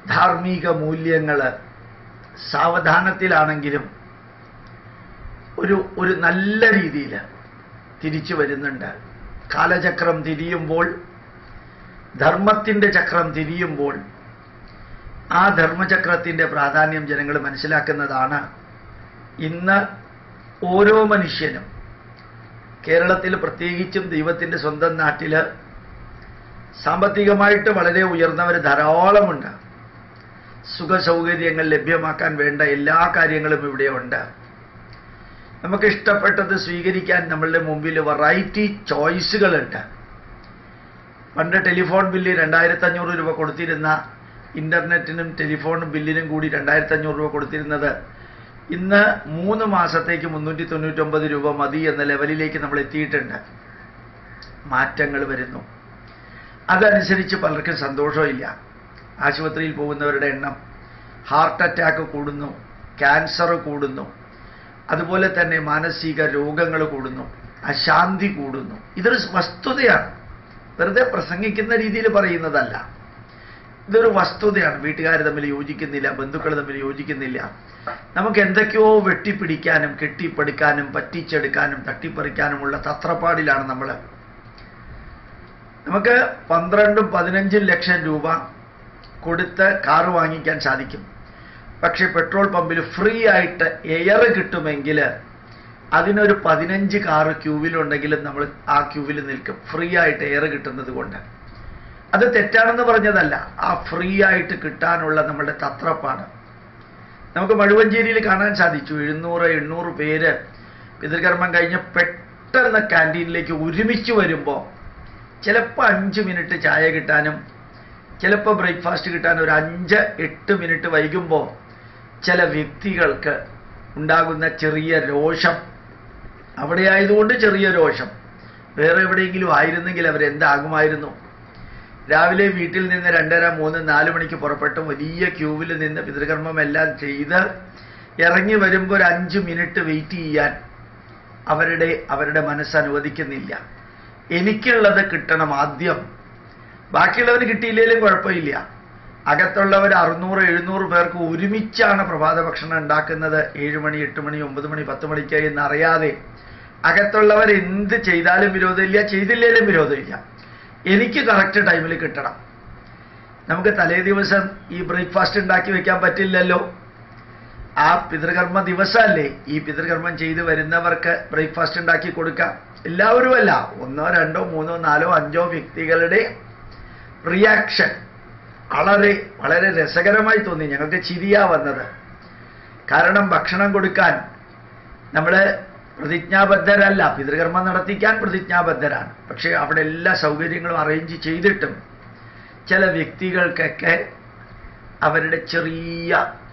ധാർമ്മിക മൂല്യങ്ങൾ സാവധാനത്തിലാണെങ്കിലും ഒരു ഒരു നല്ല രീതിയിൽ തിരിച്ചു വരുന്നുണ്ട് കാലചക്രം തിരിയുമ്പോൾ ധർമ്മത്തിൻ്റെ ചക്രം തിരിയുമ്പോൾ ആ ധർമ്മചക്രത്തിൻ്റെ പ്രാധാന്യം ജനങ്ങൾ മനസ്സിലാക്കുന്നതാണ് ഇന്ന് ഓരോ മനുഷ്യനും കേരളത്തിൽ പ്രത്യേകിച്ചും ദൈവത്തിൻ്റെ സ്വന്തം നാട്ടിൽ സാമ്പത്തികമായിട്ട് വളരെ ഉയർന്നവർ ധാരാളമുണ്ട് സുഖ സൗകര്യങ്ങൾ ലഭ്യമാക്കാൻ വേണ്ട എല്ലാ കാര്യങ്ങളും ഇവിടെയുണ്ട് നമുക്ക് ഇഷ്ടപ്പെട്ടത് സ്വീകരിക്കാൻ നമ്മളുടെ മുമ്പിൽ വെറൈറ്റി ചോയ്സുകളുണ്ട് പണ്ട് ടെലിഫോൺ ബില്ല് രണ്ടായിരത്തി അഞ്ഞൂറ് രൂപ കൊടുത്തിരുന്ന ഇൻ്റർനെറ്റിനും ടെലിഫോൺ ബില്ലിനും കൂടി രണ്ടായിരത്തി അഞ്ഞൂറ് രൂപ കൊടുത്തിരുന്നത് ഇന്ന് മൂന്ന് മാസത്തേക്ക് മുന്നൂറ്റി തൊണ്ണൂറ്റൊമ്പത് രൂപ മതി എന്ന ലെവലിലേക്ക് നമ്മൾ എത്തിയിട്ടുണ്ട് മാറ്റങ്ങൾ വരുന്നു അതനുസരിച്ച് പലർക്കും സന്തോഷമില്ല ആശുപത്രിയിൽ പോകുന്നവരുടെ എണ്ണം ഹാർട്ട് അറ്റാക്ക് കൂടുന്നു ക്യാൻസർ കൂടുന്നു അതുപോലെ തന്നെ മാനസിക രോഗങ്ങൾ കൂടുന്നു അശാന്തി കൂടുന്നു ഇതൊരു വസ്തുതയാണ് വെറുതെ പ്രസംഗിക്കുന്ന രീതിയിൽ പറയുന്നതല്ല ഇതൊരു വസ്തുതയാണ് വീട്ടുകാർ തമ്മിൽ യോജിക്കുന്നില്ല ബന്ധുക്കൾ തമ്മിൽ യോജിക്കുന്നില്ല നമുക്ക് എന്തൊക്കെയോ വെട്ടിപ്പിടിക്കാനും കെട്ടിപ്പടുക്കാനും പറ്റിച്ചെടുക്കാനും തട്ടിപ്പറിക്കാനുമുള്ള തത്രപ്പാടിലാണ് നമ്മൾ നമുക്ക് പന്ത്രണ്ടും പതിനഞ്ചും ലക്ഷം രൂപ കൊടുത്ത് കാറ് വാങ്ങിക്കാൻ സാധിക്കും പക്ഷേ പെട്രോൾ പമ്പിൽ ഫ്രീ ആയിട്ട് എയർ കിട്ടുമെങ്കിൽ അതിനൊരു പതിനഞ്ച് കാറ് ക്യൂവിലുണ്ടെങ്കിലും നമ്മൾ ആ ക്യൂവിൽ നിൽക്കും ഫ്രീ ആയിട്ട് എയർ കിട്ടുന്നത് കൊണ്ട് അത് തെറ്റാണെന്ന് പറഞ്ഞതല്ല ആ ഫ്രീ ആയിട്ട് കിട്ടാനുള്ള നമ്മളുടെ തത്രപ്പാട് നമുക്ക് മഴുവഞ്ചേരിയിൽ കാണാൻ സാധിച്ചു എഴുന്നൂറ് എണ്ണൂറ് പേര് പിതൃകർമ്മം കഴിഞ്ഞ് പെട്ടെന്ന് ക്യാൻറ്റീനിലേക്ക് ഒരുമിച്ച് വരുമ്പോൾ ചിലപ്പോൾ അഞ്ച് മിനിറ്റ് ചായ കിട്ടാനും ചിലപ്പോൾ ബ്രേക്ക്ഫാസ്റ്റ് കിട്ടാൻ ഒരു അഞ്ച് എട്ട് മിനിറ്റ് വൈകുമ്പോൾ ചില വ്യക്തികൾക്ക് ഉണ്ടാകുന്ന ചെറിയ രോഷം അവിടെ ആയതുകൊണ്ട് ചെറിയ രോഷം വേറെ എവിടെയെങ്കിലും ആയിരുന്നെങ്കിൽ അവരെന്താകുമായിരുന്നു രാവിലെ വീട്ടിൽ നിന്ന് രണ്ടര മൂന്ന് നാല് മണിക്ക് പുറപ്പെട്ട് വലിയ ക്യൂവിൽ നിന്ന് പിതൃകർമ്മം എല്ലാം ചെയ്ത് ഇറങ്ങി വരുമ്പോൾ ഒരു അഞ്ച് മിനിറ്റ് വെയിറ്റ് ചെയ്യാൻ അവരുടെ അവരുടെ മനസ്സ് അനുവദിക്കുന്നില്ല എനിക്കുള്ളത് കിട്ടണം ആദ്യം ബാക്കിയുള്ളവർ കിട്ടിയില്ലെങ്കിലും കുഴപ്പമില്ല അകത്തുള്ളവർ അറുന്നൂറ് എഴുന്നൂറ് പേർക്ക് ഒരുമിച്ചാണ് പ്രഭാത ഭക്ഷണം ഉണ്ടാക്കുന്നത് ഏഴ് മണി എട്ട് മണി ഒമ്പത് മണി പത്ത് മണിക്ക് എന്നറിയാതെ അകത്തുള്ളവർ എന്ത് ചെയ്താലും വിരോധമില്ല ചെയ്തില്ലേലും വിരോധമില്ല എനിക്ക് കറക്റ്റ് ടൈമിൽ കിട്ടണം നമുക്ക് തലേ ദിവസം ഈ ബ്രേക്ക്ഫാസ്റ്റ് ഉണ്ടാക്കി വെക്കാൻ പറ്റില്ലല്ലോ ആ പിതൃകർമ്മ ദിവസമല്ലേ ഈ പിതൃകർമ്മം ചെയ്ത് വരുന്നവർക്ക് ബ്രേക്ക്ഫാസ്റ്റ് ഉണ്ടാക്കി കൊടുക്കാം എല്ലാവരും അല്ല ഒന്നോ രണ്ടോ മൂന്നോ നാലോ അഞ്ചോ വ്യക്തികളുടെ റിയാക്ഷൻ വളരെ വളരെ രസകരമായി തോന്നി ഞങ്ങൾക്ക് ചിരിയാ വന്നത് കാരണം ഭക്ഷണം കൊടുക്കാൻ നമ്മൾ പ്രതിജ്ഞാബദ്ധരല്ല പിതൃകർമ്മം നടത്തിക്കാൻ പ്രതിജ്ഞാബദ്ധരാണ് പക്ഷേ അവിടെ എല്ലാ സൗകര്യങ്ങളും അറേഞ്ച് ചെയ്തിട്ടും ചില വ്യക്തികൾക്കൊക്കെ അവരുടെ ചെറിയ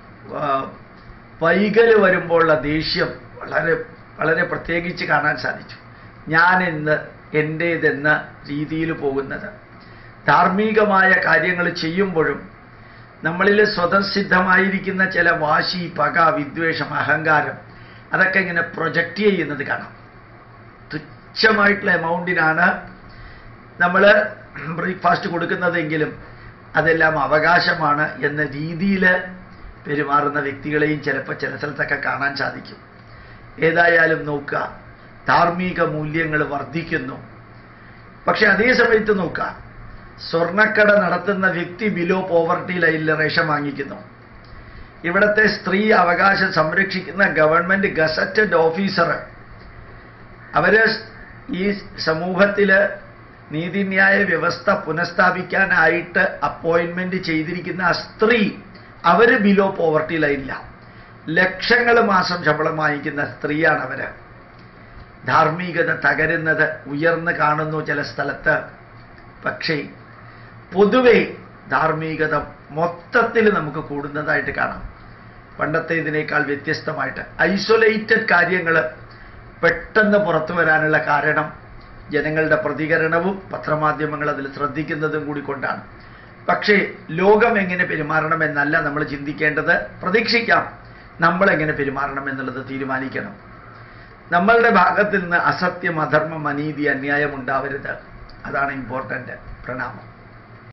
പൈകൽ വരുമ്പോഴുള്ള ദേഷ്യം വളരെ വളരെ പ്രത്യേകിച്ച് കാണാൻ സാധിച്ചു ഞാൻ ഇന്ന് എൻ്റേതെന്ന രീതിയിൽ പോകുന്നത് ധാർമ്മികമായ കാര്യങ്ങൾ ചെയ്യുമ്പോഴും നമ്മളിൽ സ്വതസിദ്ധമായിരിക്കുന്ന ചില വാശി പക വിദ്വേഷം അഹങ്കാരം അതൊക്കെ ഇങ്ങനെ പ്രൊജക്റ്റ് ചെയ്യുന്നത് കാണാം തുച്ഛമായിട്ടുള്ള എമൗണ്ടിനാണ് നമ്മൾ ബ്രേക്ക്ഫാസ്റ്റ് കൊടുക്കുന്നതെങ്കിലും അതെല്ലാം അവകാശമാണ് എന്ന രീതിയിൽ പെരുമാറുന്ന വ്യക്തികളെയും ചിലപ്പോൾ ചില സ്ഥലത്തൊക്കെ കാണാൻ സാധിക്കും ഏതായാലും നോക്കുക ധാർമ്മിക മൂല്യങ്ങൾ വർദ്ധിക്കുന്നു പക്ഷെ അതേ സമയത്ത് നോക്കുക സ്വർണ്ണക്കട നടത്തുന്ന വ്യക്തി ബിലോ പോവർട്ടി ലൈനിൽ റേഷൻ വാങ്ങിക്കുന്നു ഇവിടുത്തെ സ്ത്രീ അവകാശം സംരക്ഷിക്കുന്ന ഗവൺമെന്റ് ഗസറ്റഡ് ഓഫീസർ അവര് ഈ സമൂഹത്തില് നീതിന്യായ വ്യവസ്ഥ പുനഃസ്ഥാപിക്കാനായിട്ട് അപ്പോയിന്റ്മെന്റ് ചെയ്തിരിക്കുന്ന ആ സ്ത്രീ അവര് ബിലോ പോവർട്ടി ലൈനില്ല ലക്ഷങ്ങൾ മാസം ശമ്പളം വാങ്ങിക്കുന്ന സ്ത്രീയാണ് അവര് ധാർമ്മികത തകരുന്നത് ഉയർന്നു കാണുന്നു ചില സ്ഥലത്ത് പക്ഷേ പൊതുവെ ധാർമ്മികത മൊത്തത്തിൽ നമുക്ക് കൂടുന്നതായിട്ട് കാണാം പണ്ടത്തെ ഇതിനേക്കാൾ വ്യത്യസ്തമായിട്ട് ഐസൊലേറ്റഡ് കാര്യങ്ങൾ പെട്ടെന്ന് പുറത്തു വരാനുള്ള കാരണം ജനങ്ങളുടെ പ്രതികരണവും പത്രമാധ്യമങ്ങൾ അതിൽ ശ്രദ്ധിക്കുന്നതും കൂടി കൊണ്ടാണ് പക്ഷേ ലോകം എങ്ങനെ പെരുമാറണമെന്നല്ല നമ്മൾ ചിന്തിക്കേണ്ടത് പ്രതീക്ഷിക്കാം നമ്മൾ എങ്ങനെ പെരുമാറണം എന്നുള്ളത് തീരുമാനിക്കണം നമ്മളുടെ ഭാഗത്തിൽ നിന്ന് അസത്യം അധർമ്മം അനീതി അന്യായം ഉണ്ടാവരുത് അതാണ് ഇമ്പോർട്ടൻ്റ് പ്രണാമം